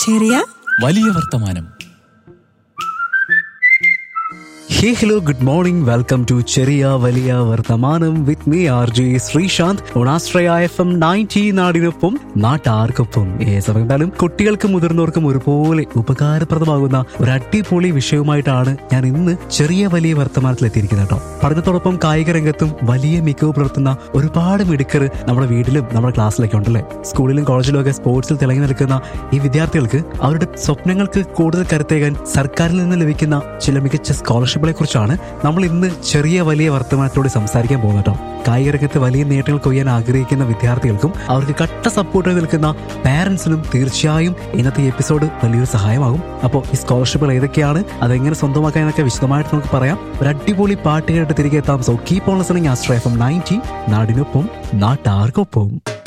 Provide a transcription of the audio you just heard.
ചെറിയ വലിയ വർത്തമാനം hey hello good morning welcome to ചെറിയ വലിയ വർത്തമാനം with me R J Sreesanth ഉണാശ്രയ എഫ് എം നയൻറ്റി നാടിനൊപ്പം നാട്ടാർക്കൊപ്പം ഏ സമയത്താലും കുട്ടികൾക്കും മുതിർന്നവർക്കും ഒരുപോലെ ഉപകാരപ്രദമാകുന്ന ഒരു അടിപൊളി വിഷയവുമായിട്ടാണ് ഞാൻ ഇന്ന് ചെറിയ വലിയ വർത്തമാനത്തിൽ എത്തിയിരിക്കുന്നത് കേട്ടോ പഠനത്തോടൊപ്പം കായിക രംഗത്തും വലിയ മികവ് പുലർത്തുന്ന ഒരുപാട് മിടുക്കർ നമ്മുടെ വീട്ടിലും നമ്മുടെ ക്ലാസ്സിലൊക്കെ ഉണ്ടല്ലേ സ്കൂളിലും കോളേജിലും ഒക്കെ സ്പോർട്സിൽ തിളങ്ങി നിൽക്കുന്ന ഈ വിദ്യാർത്ഥികൾക്ക് അവരുടെ സ്വപ്നങ്ങൾക്ക് കൂടുതൽ കരുത്തേകാൻ സർക്കാരിൽ നിന്ന് ലഭിക്കുന്ന ചില മികച്ച സ്കോളർഷിപ്പുകളെ കുറിച്ചാണ് നമ്മൾ ഇന്ന് ചെറിയ വലിയ വർത്തമാനത്തോടെ സംസാരിക്കാൻ പോകുന്നത് കേട്ടോ കായിക രംഗത്ത് വലിയ നേട്ടങ്ങൾ കൊയ്യാൻ ആഗ്രഹിക്കുന്ന വിദ്യാർത്ഥികൾക്കും അവർക്ക് കട്ട സപ്പോർട്ട് നിൽക്കുന്ന പാരന്റ്സിനും തീർച്ചയായും ഇന്നത്തെ എപ്പിസോഡ് വലിയൊരു സഹായമാകും അപ്പോൾ ഈ സ്കോളർഷിപ്പുകൾ ഏതൊക്കെയാണ് അതെങ്ങനെ സ്വന്തമാക്കാനൊക്കെ വിശദമായിട്ട് നമുക്ക് പറയാം ഒരു അടിപൊളി പാട്ട് കേട്ട് തിരികെ എത്താം so keep on listening Astro F M ninety നാടിനൊപ്പം നാട്ടാർക്കൊപ്പം